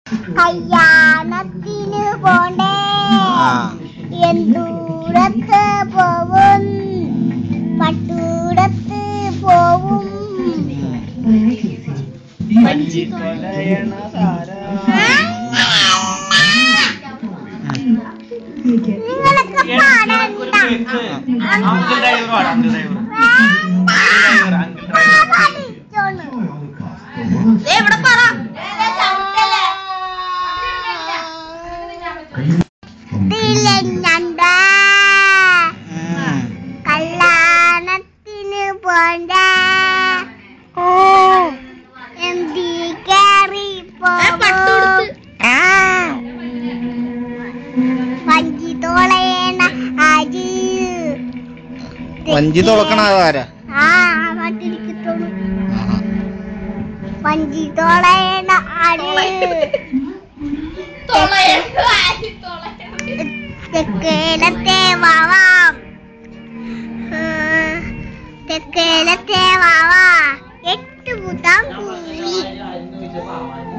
കല്യാണത്തിന് പോണ്ടേ ആ എന്തൂരത്ത് പോവും പട്ടൂരത്ത് പോവും നിങ്ങളൊക്കെ പാടണ്ട അങ്കിൾ ഡ്രൈവർ ആണ് uncle driver driver uncle driver പാടിച്ചോളൂ. ഇവിടെ പറ തിളങ്ങണ്ട ഉം. കല്യാണത്തിന് പോണ്ട എന്തി കേറി പോകും വഞ്ചി തോളയണ അരി വഞ്ചി തുളക്കണ ആരാ ആ മറ്റിരിക്കത്തോളൂ വഞ്ചി തോളയണ അരി തെക്കേലത്തെ വാവാം തെക്കേലത്തെ വാവാ എട്ട് കൂട്ടാൻ കൂലി